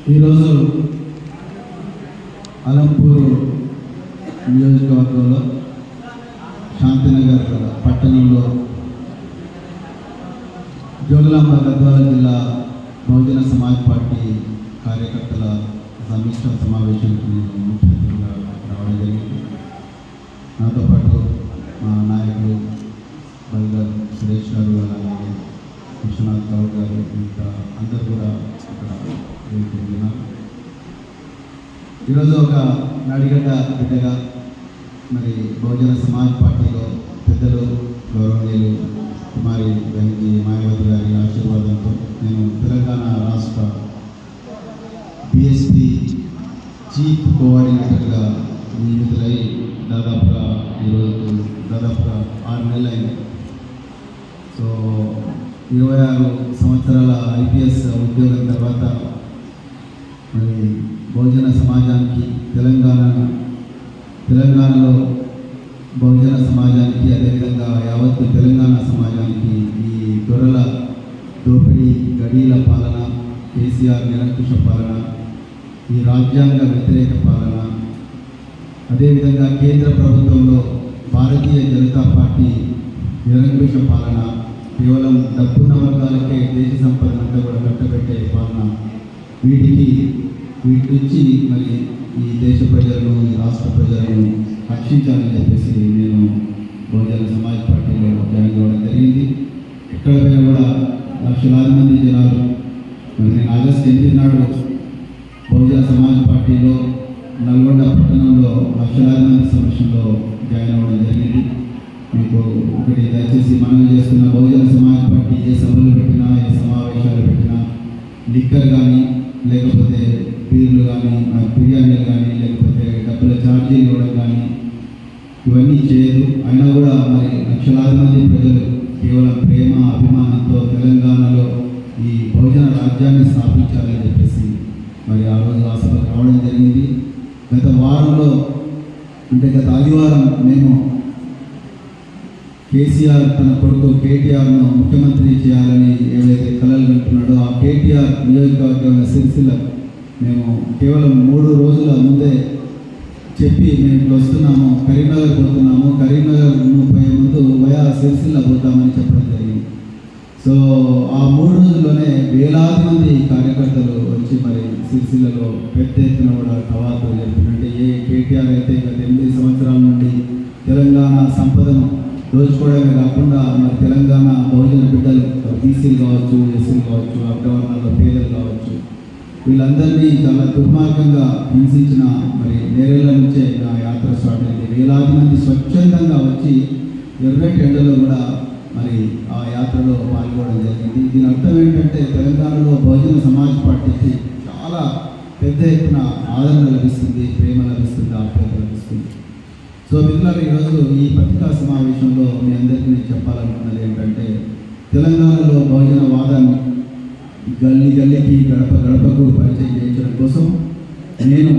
ఈరోజు అలంపూరు నియోజకవర్గంలో శాంతినగర్ పట్టణంలో జోగులాంబ గద్వాల జిల్లా బహుజన సమాజ్ పార్టీ కార్యకర్తల సమీక్ష సమావేశానికి నేను ముఖ్య అతిథిగా రావడం జరిగింది నాతో పాటు మా నాయకులు బల్గర్ సురేష్ గారు అలాగే విశ్వనాథ్ గౌడ్ గారు ఇంకా అందరు కూడా ఇక్కడ వేడుకుంటున్నారు ఈరోజు ఒక నడిగడ్డ బిడ్డగా మరి బహుజన సమాజ్ పార్టీలో పెద్దలు గౌరవనీయులు కుమారి బెంజీ మాయావతి గారి ఆశీర్వాదంతో నేను తెలంగాణ రాష్ట్ర బిఎస్పి చీఫ్ కోఆర్డినేటర్గా నియమితులై దాదాపుగా ఈరోజు దాదాపుగా ఆరు నెలలు అయింది సో ఇరవై ఆరు సంవత్సరాల ఐపీఎస్ ఉద్యోగం తర్వాత మరి బహుజన సమాజానికి తెలంగాణ తెలంగాణలో బహుజన సమాజానికి అదేవిధంగా యావత్తు తెలంగాణ సమాజానికి ఈ దొరల దోపిడీ గడీల పాలన కేసీఆర్ నిరంకుశ పాలన ఈ రాజ్యాంగ వ్యతిరేక పాలన అదేవిధంగా కేంద్ర ప్రభుత్వంలో భారతీయ జనతా పార్టీ నిరంకుశ పాలన కేవలం డబ్బున్న వర్గాలకే దేశ సంపదనంతా కూడా కట్టబెట్టే పాలన వీటికి వీటి నుంచి మరి ఈ దేశ ప్రజలను ఈ రాష్ట్ర ప్రజలను రక్షించాలని చెప్పేసి నేను బహుజన సమాజ్ పార్టీలో జాయిన్ అవ్వడం జరిగింది ఎక్కడ పోయినా కూడా లక్షలాది మంది జనాలు మరి నేను ఆగస్టు ఎనిమిది నాడు బహుజన సమాజ్ పార్టీలో నల్గొండ పట్టణంలో లక్షలాది మంది సమక్షంలో జాయిన్ అవ్వడం జరిగింది మీకు ఒకటి దయచేసి మనం చేస్తున్న బహుజన సమాజ్ పార్టీ ఏ సభలు పెట్టినా ఏ సమావేశాలు పెట్టినా లిక్కర్ కానీ లేకపోతే బీర్లు కానీ బిర్యానీలు కానీ లేకపోతే డబ్బుల ఛార్జీలు ఇవ్వడం కానీ ఇవన్నీ చేయదు అయినా కూడా మరి లక్షలాది మంది ప్రజలు కేవలం ప్రేమ అభిమానంతో తెలంగాణలో ఈ బహుజన రాజ్యాన్ని స్థాపించాలని చెప్పేసి మరి ఆ రోజు ఆ సభకు రావడం జరిగింది గత వారంలో అంటే గత ఆదివారం మేము కేసీఆర్ తన కొడుకు కేటీఆర్ను ముఖ్యమంత్రి చేయాలని ఏవైతే కలలు కంటున్నాడో ఆ కేటీఆర్ నియోజకవర్గంలో సిరిసిల్ల మేము కేవలం మూడు రోజుల ముందే చెప్పి మేము ఇట్లా వస్తున్నాము కరీంనగర్ పోతున్నాము కరీంనగర్ పోయే ముందు వయా సిరిసిల్ల పోతామని చెప్పడం జరిగింది సో ఆ మూడు రోజుల్లోనే వేలాది మంది కార్యకర్తలు వచ్చి మరి సిరిసిల్లలో పెద్ద ఎత్తున కూడా కవాతు చెప్తున్నట్టే ఏ కేటీఆర్ అయితే గత ఎనిమిది సంవత్సరాల నుండి తెలంగాణ సంపదను దోచుకోవడమే కాకుండా మరి తెలంగాణ బహుజన బిడ్డలు బీసీలు కావచ్చు ఎస్సీలు కావచ్చు అగ్రవర్ణాల పేదలు కావచ్చు వీళ్ళందరినీ చాలా దుర్మార్గంగా హింసించిన మరి నేరేళ్ల నుంచే నా యాత్ర స్టార్ట్ అయింది వేలాది మంది స్వచ్ఛందంగా వచ్చి ఎర్రటి ఎండలో కూడా మరి ఆ యాత్రలో పాల్గొనడం జరిగింది దీని అర్థం ఏంటంటే తెలంగాణలో బహుజన సమాజ్ పార్టీకి చాలా పెద్ద ఎత్తున ఆదరణ లభిస్తుంది ప్రేమ లభిస్తుంది ఆప్యాయత లభిస్తుంది సో మిత్రులారా ఈరోజు ఈ పత్రికా సమావేశంలో మీ అందరికీ నేను చెప్పాలనుకున్నది ఏంటంటే తెలంగాణలో బహుజన వాదాన్ని గల్లీ గల్లీకి గడప గడపకు పరిచయం చేయించడం కోసం నేను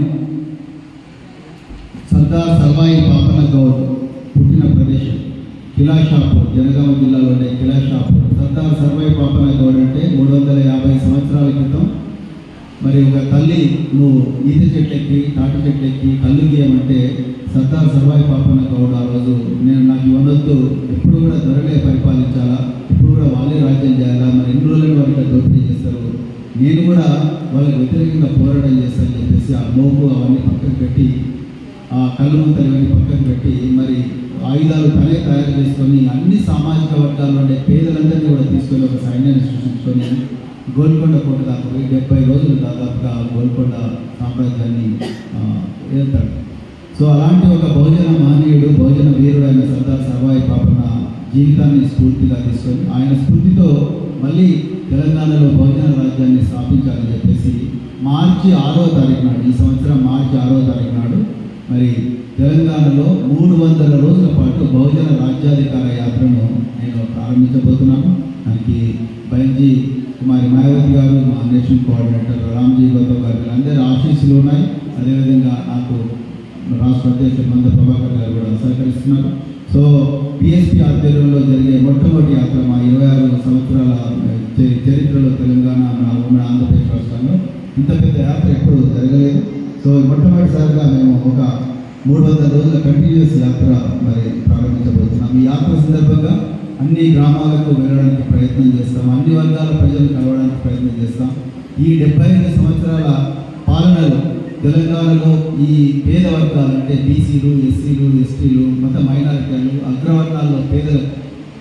సర్దార్ సర్వాయి పాపన గౌడ్ పుట్టిన ప్రదేశం కిలాషాపూర్ జనగామ జిల్లాలో ఉండే కిలాషాపూర్ సర్దార్ సర్వాయి పాపన గౌడ్ అంటే మూడు వందల యాభై సంవత్సరాల క్రితం మరి ఒక తల్లి నువ్వు ఈత చెట్లెక్కి తాటి చెట్లెక్కి కళ్ళు గీయమంటే సర్దార్ సర్వాయి పాపన్న గౌడ్ ఆ రోజు నేను నాకు ఇవ్వనొద్దు ఎప్పుడు కూడా దొరలే పరిపాలించాలా ఇప్పుడు కూడా వాళ్ళే రాజ్యం చేయాలా మరి ఎన్ని రోజులు వాళ్ళకి దోపిడీ చేస్తారు నేను కూడా వాళ్ళకి వ్యతిరేకంగా పోరాటం చేస్తానని చెప్పేసి ఆ మోపు అవన్నీ పక్కన పెట్టి ఆ కళ్ళు ముంతలు ఇవన్నీ పక్కన పెట్టి మరి ఆయుధాలు తనే తయారు చేసుకొని అన్ని సామాజిక వర్గాల్లో ఉండే పేదలందరినీ కూడా తీసుకొని ఒక సైన్యాన్ని సృష్టించుకొని గోల్కొండ కోట దాకా పోయి డెబ్బై రోజులు దాదాపుగా గోల్కొండ సామ్రాజ్యాన్ని ఆ, ఏల్తాడు సో అలాంటి ఒక బహుజన మహనీయుడు బహుజన వీరుడు అయిన సర్దార్ సర్వాయి పాపన్న జీవితాన్ని స్ఫూర్తిగా తీసుకొని ఆయన స్ఫూర్తితో మళ్ళీ తెలంగాణలో బహుజన రాజ్యాన్ని స్థాపించాలని చెప్పేసి మార్చి ఆరో తారీఖు నాడు ఈ సంవత్సరం మార్చి ఆరో తారీఖు నాడు మరి తెలంగాణలో మూడు వందల రోజుల పాటు బహుజన రాజ్యాధికార యాత్రను నేను ప్రారంభించబోతున్నాను దానికి బైంజీ కుమారి మాయావతి గారు మా నేషనల్ కోఆర్డినేటర్ రామ్జీ గౌతమ్ గారు వీళ్ళందరి ఆశీస్సులు ఉన్నాయి అదేవిధంగా నాకు రాష్ట్ర అధ్యక్షుడు మంద ప్రభాకర్ గారు కూడా సహకరిస్తున్నారు సో పిఎస్పి ఆధ్వర్యంలో జరిగే మొట్టమొదటి యాత్ర మా ఇరవై ఆరు సంవత్సరాల చరి- చరిత్రలో తెలంగాణ మన ఉమ్మడి ఆంధ్రప్రదేశ్ రాష్ట్రంలో ఇంత పెద్ద యాత్ర ఎప్పుడు జరగలేదు సో మొట్టమొదటిసారిగా మేము ఒక మూడు వందల రోజుల కంటిన్యూస్ యాత్ర మరి ప్రారంభించబోతున్నాం ఈ యాత్ర సందర్భంగా అన్ని గ్రామాలకు వెళ్ళడానికి ప్రయత్నం చేస్తాం అన్ని వర్గాల ప్రజలు కలవడానికి ప్రయత్నం చేస్తాం ఈ డెబ్బై ఐదు సంవత్సరాల పాలనలో తెలంగాణలో ఈ పేద వర్గాలు అంటే బీసీలు ఎస్సీలు ఎస్టీలు మత మైనారిటీలు అగ్రవర్ణాల్లో పేదలకు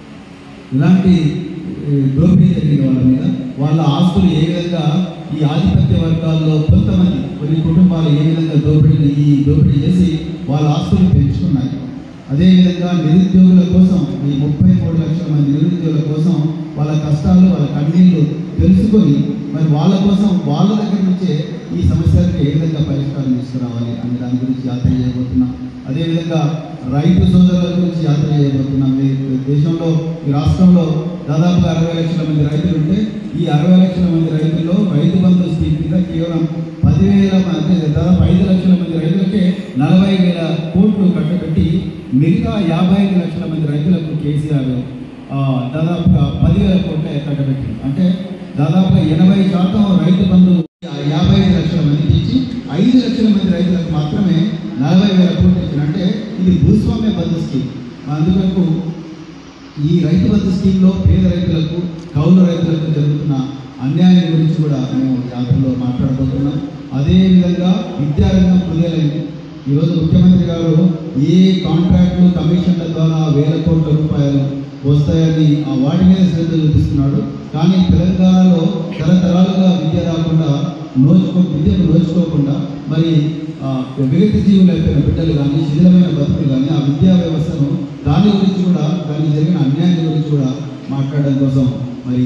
ఇలాంటి ఏ, దోపిడీ జరిగిన వాళ్ళ మీద వాళ్ళ ఆస్తులు ఏ విధంగా ఈ ఆధిపత్య వర్గాల్లో కొంతమంది కొన్ని కుటుంబాలు ఏ విధంగా దోపిడీ ఈ దోపిడీ చేసి వాళ్ళ ఆస్తులు పెంచుకున్నాయి అదేవిధంగా నిరుద్యోగుల కోసం ఈ ముప్పై మూడు లక్షల మంది నిరుద్యోగుల కోసం వాళ్ళ కష్టాలు వాళ్ళ కన్నీళ్లు తెలుసుకొని మరి వాళ్ళ కోసం వాళ్ళ దగ్గర నుంచే ఈ సమస్యలకు ఏ విధంగా పరిష్కారం తీసుకురావాలి అనే దాని గురించి యాత్ర చేయబోతున్నాం అదేవిధంగా రైతు సోదరుల గురించి యాత్ర చేయబోతున్నాం ఈ దేశంలో ఈ రాష్ట్రంలో దాదాపుగా అరవై లక్షల మంది రైతులు ఉంటే ఈ అరవై లక్షల మంది రైతుల్లో రైతు బంధు స్కీమ్ కింద కేవలం పదివేల అంటే దాదాపు ఐదు లక్షల మంది రైతులకే నలభై వేల కోట్లు కట్టబెట్టి మిగతా యాభై ఐదు లక్షల మంది రైతులకు కేసీఆర్ ఆ, దాదాపుగా పదివేల కోట్ల కట్టబెట్టింది అంటే దాదాపుగా ఎనభై శాతం రైతు బంధు యాభై ఐదు లక్షల మందికి ఇచ్చి ఐదు లక్షల మంది రైతులకు మాత్రమే నలభై వేల కోట్లు ఇచ్చిన అంటే ఇది భూస్వామ్య బంధు స్కీమ్ అందుకు ఈ రైతు బంధు స్కీమ్లో పేద రైతులకు కౌలు రైతులకు జరుగుతున్న అన్యాయం గురించి కూడా మేము యాత్రలో మాట్లాడబోతున్నాం అదేవిధంగా విద్యారంగం కుదేలైంది ఈరోజు ముఖ్యమంత్రి గారు ఏ కాంట్రాక్టులు కమిషన్ల ద్వారా వేల కోట్ల రూపాయలు వస్తాయని ఆ వాటి మీద శ్రద్ధ చూపిస్తున్నాడు కానీ తెలంగాణలో తరతరాలుగా విద్య రాకుండా నోచుకో విద్యకు నోచుకోకుండా మరి ఆ, విగతి జీవులు అయిపోయిన బిడ్డలు కానీ శిథిలమైన బతుకులు కానీ ఆ విద్యా వ్యవస్థను దాని గురించి కూడా దానికి జరిగిన అన్యాయం గురించి కూడా మాట్లాడడం కోసం మరి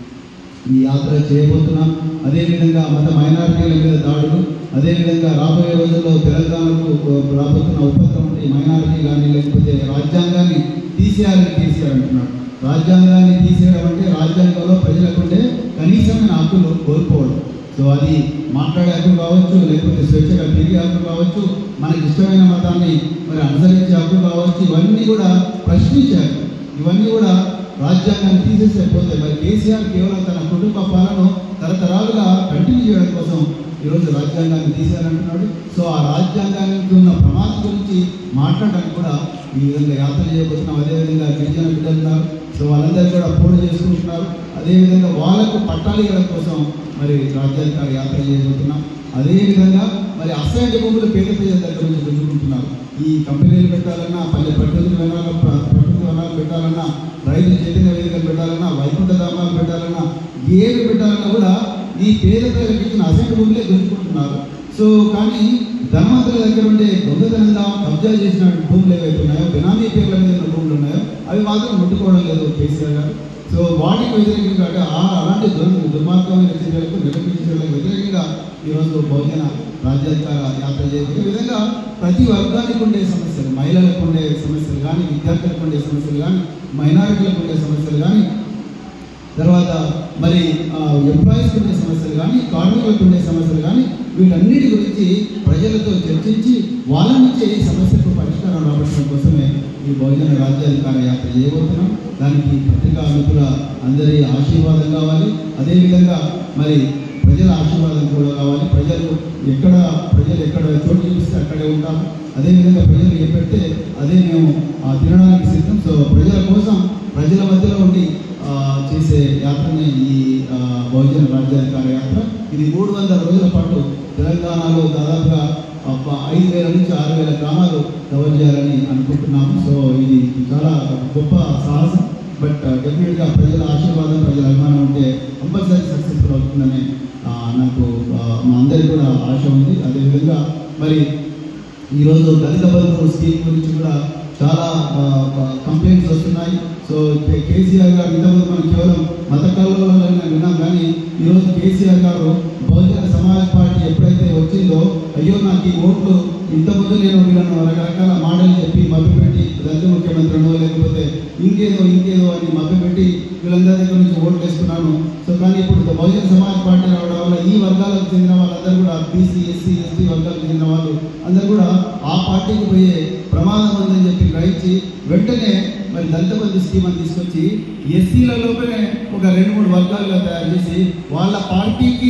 ఈ యాత్ర చేయబోతున్నాం అదేవిధంగా మత మైనారిటీల మీద దాడులు అదేవిధంగా రాబోయే రోజుల్లో తెలంగాణకు రాబోతున్న ఉపద్రవం ఉంటే మైనారిటీ కానీ లేకపోతే రాజ్యాంగాన్ని తీసేయాలని కేసీఆర్ అంటున్నాడు రాజ్యాంగాన్ని తీసేయడం అంటే రాజ్యాంగంలో ప్రజలకు ఉండే కనీసమైన హక్కులు కోల్పోవడం సో అది మాట్లాడే హక్కు కావచ్చు లేకపోతే స్వేచ్ఛగా తిరిగే హక్కు కావచ్చు మనకి ఇష్టమైన మతాన్ని మరి అనుసరించే హక్కు కావచ్చు ఇవన్నీ కూడా ప్రశ్నించే హక్కు ఇవన్నీ కూడా రాజ్యాంగాన్ని తీసేసే పోతే మరి కేసీఆర్ కేవలం తన కుటుంబ పాలన తరతరాలుగా కంటిన్యూ చేయడం కోసం ఈరోజు రాజ్యాంగాన్ని తీసేయాలంటున్నాడు సో ఆ రాజ్యాంగానికి ఉన్న ప్రమాదం గురించి మాట్లాడడానికి కూడా ఈ విధంగా యాత్ర చేయబోతున్నాం అదేవిధంగా గిరిజన బిడ్డలు ఉన్నారు సో వాళ్ళందరూ కూడా పోటీ చేసుకుంటున్నారు అదేవిధంగా వాళ్ళకు పట్టాలు ఇవ్వడం కోసం మరి రాజ్యాధికార యాత్ర చేయబోతున్నాం అదేవిధంగా మరి అసైన్డ్ భూములు పేద ప్రజల దగ్గర నుంచి గుంజుకుంటున్నారు ఈ కంపెనీలు పెట్టాలన్నా పల్లె ప్రకృతి వనాలు ప్రకృతి వనాలు పెట్టాలన్నా రైతు చైతన్య వేదికలు పెట్టాలన్నా వైకుంఠ ధామాలు పెట్టాలన్నా ఏమి పెట్టాలన్నా కూడా ఈ పేద ప్రజలకు ఇచ్చిన అసైన్డ్ భూములే గుంజుకుంటున్నారు సో కానీ ధనవంతుల దగ్గర ఉండే దొంగతనంగా కబ్జా చేసిన భూములు ఏవైతే ఉన్నాయో బినామీ పేర్ల మీద ఉన్న భూములు ఉన్నాయో అవి మాత్రం ముట్టుకోవడం లేదు కేసీఆర్ గారు సో వాటికి వ్యతిరేకంగా అంటే ఆ అలాంటి దుర్ దుర్మార్గమైన చర్యలకు నిర్వహించే చర్యలకు వ్యతిరేకంగా ఈరోజు బహుజన రాజ్యాధికార యాత్ర చేయబోయే విధంగా ప్రతి వర్గానికి ఉండే సమస్యలు మహిళలకు ఉండే సమస్యలు కానీ విద్యార్థులకు ఉండే సమస్యలు కానీ మైనారిటీలకు ఉండే సమస్యలు కానీ తర్వాత మరి ఎంప్లాయీస్కి ఉండే సమస్యలు కానీ కార్మికులకు ఉండే సమస్యలు కానీ వీటన్నిటి గురించి ప్రజలతో చర్చించి వాళ్ళ నుంచే ఈ సమస్యకు పరిష్కారం రావడం కోసమే ఈ బహుజన రాజ్యాధికార యాత్ర చేయబోతున్నాం దానికి పత్రికా మిత్రుల అందరి ఆశీర్వాదం కావాలి అదేవిధంగా మరి ప్రజల ఆశీర్వాదం కూడా కావాలి ప్రజలు ఎక్కడ ప్రజలు ఎక్కడ చోటు చూపిస్తే అక్కడే ఉంటాం అదేవిధంగా ప్రజలు ఏ పెడితే అదే మేము ఆ, తినడానికి సిద్ధం సో ప్రజల కోసం ప్రజల మధ్యలో ఉండి ఆ, చేసే యాత్రనే ఈ ఆ, బహుజన రాజ్యాధికార యాత్ర ఇది మూడు వందల రోజుల పాటు తెలంగాణలో దాదాపుగా ఆ, ప- ఐదు వేల నుంచి ఆరు వేల గ్రామాలు కవర్ చేయాలని అనుకుంటున్నాము సో ఇది చాలా గొప్ప సాహసం బట్ డెఫినెట్గా ప్రజల ఆశీర్వాదం ప్రజల అభిమానం ఉంటే కంపల్సరీ సక్సెస్ఫుల్ అవుతుందని ఆ, నాకు ఆ, మా అందరికీ కూడా ఆశ ఉంది అదేవిధంగా మరి ఈరోజు దళిత బంధు స్కీమ్ గురించి కూడా చాలా కంప్లైంట్స్ వస్తున్నాయి సో కే- కేసీఆర్ గారు ఇంతకుముందు మనం కేవలం మత కళలోనే విన్నాం కానీ ఈరోజు కేసీఆర్ గారు బహుజన సమాజ్ పార్టీ ఎప్పుడైతే వచ్చిందో అయ్యో నాకు ఈ ఓట్లు ఇంతకుముందు నేను వీళ్ళను రకరకాల మాటలు చెప్పి మభ్యపెట్టి దళిత ముఖ్యమంత్రినో లేకపోతే ఇంకేదో ఇంకేదో అని మభ్యపెట్టి వీళ్ళందరి దగ్గర నుంచి ఓట్లు వేసుకున్నాను సో కానీ ఇప్పుడు బహుజన సమాజ్ పార్టీ రావడం వల్ల ఈ వర్గాలకు చెందిన వాళ్ళందరూ కూడా బీసీ ఎస్సీ ఎస్టీ వర్గాలకు చెందిన వాళ్ళు అందరూ కూడా ఆ పార్టీకి పోయే ప్రమాదం ఉందని చెప్పి గ్రహించి వెంటనే మరి దళిత బంధు స్కీమ్ అని తీసుకొచ్చి ఎస్సీల లోపలే ఒక రెండు మూడు వర్గాలుగా తయారు చేసి వాళ్ళ పార్టీకి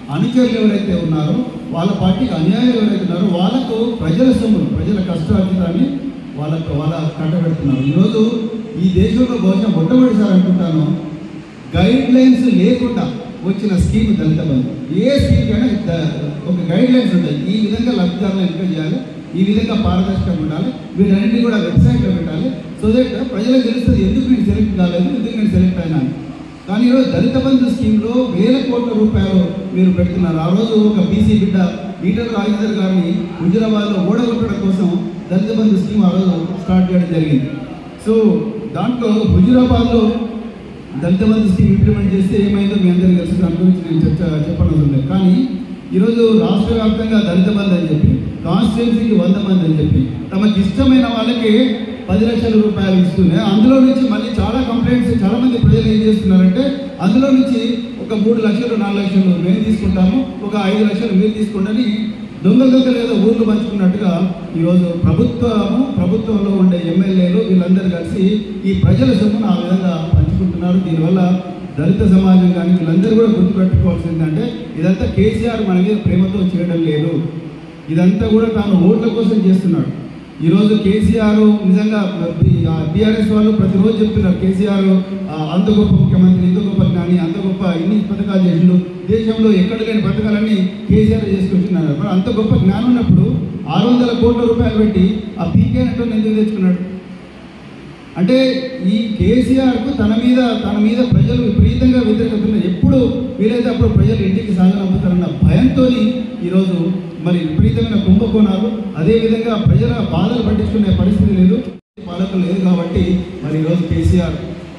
అనుచరులు ఎవరైతే ఉన్నారో వాళ్ళ పార్టీకి అన్యాయం ఎవరైతే ఉన్నారో వాళ్ళకు ప్రజల సొమ్మును ప్రజల కష్టార్జితాన్ని వాళ్ళకు వాళ్ళ కట్టబెడుతున్నారు ఈరోజు ఈ దేశంలో బహుశా మొట్టమొదటిసారి అనుకుంటాను గైడ్ లైన్స్ లేకుండా వచ్చిన స్కీమ్ దళిత బంధు ఏ స్కీమ్ అయినా ద- ఒక గైడ్ లైన్స్ ఉంటాయి ఈ విధంగా లబ్ధిదారులను ఎంపిక చేయాలి ఈ విధంగా పారదర్శకంగా ఉండాలి వీటన్నింటినీ కూడా వెబ్సైట్లో పెట్టాలి సో దట్ ప్రజలకు తెలుస్తుంది ఎందుకు నేను సెలెక్ట్ కాలేదు ఎందుకు నేను సెలెక్ట్ అయినాను కానీ ఈరోజు దళిత బంధు స్కీమ్లో వేల కోట్ల రూపాయలు మీరు పెడుతున్నారు ఆ రోజు ఒక బీసీ బిడ్డ ఈటల రాజేందర్ గారిని హుజరాబాద్లో ఓడగొట్టడం కోసం దళిత బంధు స్కీమ్ ఆ రోజు స్టార్ట్ చేయడం జరిగింది సో దాంట్లో హుజురాబాద్లో దళిత బంధు స్కీమ్ ఇంప్లిమెంట్ చేస్తే ఏమైందో మీ అందరికీ తెలుసు దాని గురించి నేను చర్చ చెప్పనవసరం లేదు కానీ ఈరోజు రాష్ట్ర వ్యాప్తంగా దళిత బంధు అని చెప్పి కాన్స్టిట్యున్సీకి వంద మంది అని చెప్పి తమకి ఇష్టమైన వాళ్ళకి పది లక్షల రూపాయలు ఇస్తూనే అందులో నుంచి మళ్ళీ చాలా కంప్లైంట్స్ చాలా మంది ప్రజలు ఏం చేస్తున్నారంటే అందులో నుంచి ఒక మూడు లక్షలు నాలుగు లక్షలు మేము తీసుకుంటాము ఒక ఐదు లక్షలు మీరు తీసుకోండి దొంగ దొంగలు ఏదో ఊర్లు పంచుకున్నట్టుగా ఈరోజు ప్రభుత్వము ప్రభుత్వంలో ఉండే ఎమ్మెల్యేలు వీళ్ళందరూ కలిసి ఈ ప్రజల సొమ్మును ఆ విధంగా పంచుకుంటున్నారు దీనివల్ల దళిత సమాజం కానీ వీళ్ళందరూ కూడా గుర్తుపెట్టుకోవాల్సింది ఏంటంటే ఇదంతా కేసీఆర్ మన మీద ప్రేమతో చేయడం లేదు ఇదంతా కూడా తాను ఓట్ల కోసం చేస్తున్నాడు ఈరోజు కేసీఆర్ నిజంగా బీఆర్ఎస్ వాళ్ళు ప్రతిరోజు చెప్తున్నారు కేసీఆర్ ఆ, అంత గొప్ప ముఖ్యమంత్రి ఇంత గొప్ప జ్ఞాని అంత గొప్ప ఇన్ని పథకాలు చేసిండు దేశంలో ఎక్కడ లేని పథకాలన్నీ కేసీఆర్ చేసుకొచ్చున్నారు మరి అంత గొప్ప జ్ఞానం ఉన్నప్పుడు ఆరు వందల కోట్ల రూపాయలు పెట్టి ఆ పీకే నెట్వర్క్ ఎందుకు తెచ్చుకున్నాడు అంటే ఈ కేసీఆర్కు తన మీద తన మీద ప్రజలు విపరీతంగా వ్యతిరేకత ఉన్నారు. ఎప్పుడు వీలైతే అప్పుడు ప్రజలు ఇంటికి సాగనంపుతారన్న భయంతో ఈరోజు మరి విపరీతమైన కుంభకోణాలు అదేవిధంగా ప్రజల బాధలు పట్టించుకునే పరిస్థితి లేదు పాలకులు లేదు కాబట్టి మరి ఈరోజు కేసీఆర్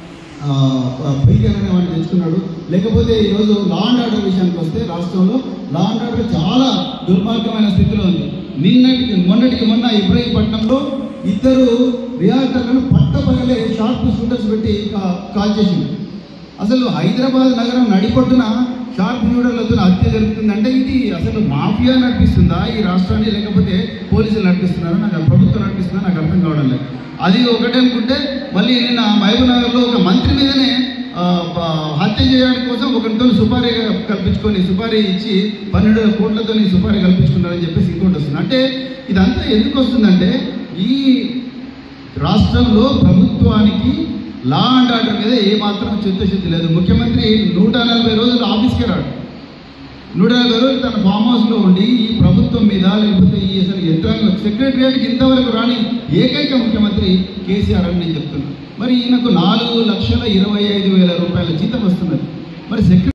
పైకరణ వాడిని తెచ్చుకున్నాడు లేకపోతే ఈరోజు లా అండ్ ఆర్డర్ విషయానికి వస్తే రాష్ట్రంలో లా అండ్ ఆర్డర్ చాలా దుర్మార్గమైన స్థితిలో ఉంది నిన్నటికి మొన్నటికి మొన్న ఇబ్రహీంపట్నంలో ఇద్దరు రియాక్టర్లను పట్టపగలే షార్ప్ షూటర్స్ పెట్టి కా- కాల్ చేసింది అసలు హైదరాబాద్ నగరం నడిపొట్టున షార్ప్ న్యూడర్లతో హత్య జరుగుతుందంటే ఇది అసలు మాఫియా నడిపిస్తుందా ఈ రాష్ట్రాన్ని లేకపోతే పోలీసులు నడిపిస్తున్నారా నాకు ప్రభుత్వం నడిపిస్తుందా నాకు అర్థం కావడం లేదు అది ఒకటి అనుకుంటే మళ్ళీ నిన్న మహబూబ్ నగర్లో ఒక మంత్రి మీదనే ఆ, బ- హత్య చేయడానికి కోసం ఒకరితో సుపారీ కల్పించుకొని సుపారీ ఇచ్చి పన్నెండు కోట్లతో సుపారీ కల్పించుకున్నారని చెప్పేసి ఇంకోటి వస్తుంది అంటే ఇదంతా ఎందుకు వస్తుందంటే ఈ రాష్ట్రంలో ప్రభుత్వానికి లా అండ్ ఆర్డర్ మీద ఏమాత్రం చిత్తశుద్ధి లేదు ముఖ్యమంత్రి నూట నలభై రోజులు ఆఫీస్కి రాడు నూట నలభై రోజులు తన ఫామ్ హౌస్లో ఉండి ఈ ప్రభుత్వం మీద లేకపోతే ఈ అసలు యంత్రాంగం సెక్రటరియట్కి ఇంతవరకు రాని ఏకైక ముఖ్యమంత్రి కేసీఆర్ అని నేను చెప్తున్నాను మరి ఈయనకు నాలుగు లక్షల ఇరవై ఐదు వేల రూపాయల జీతం వస్తున్నది మరి సెక్రటరీ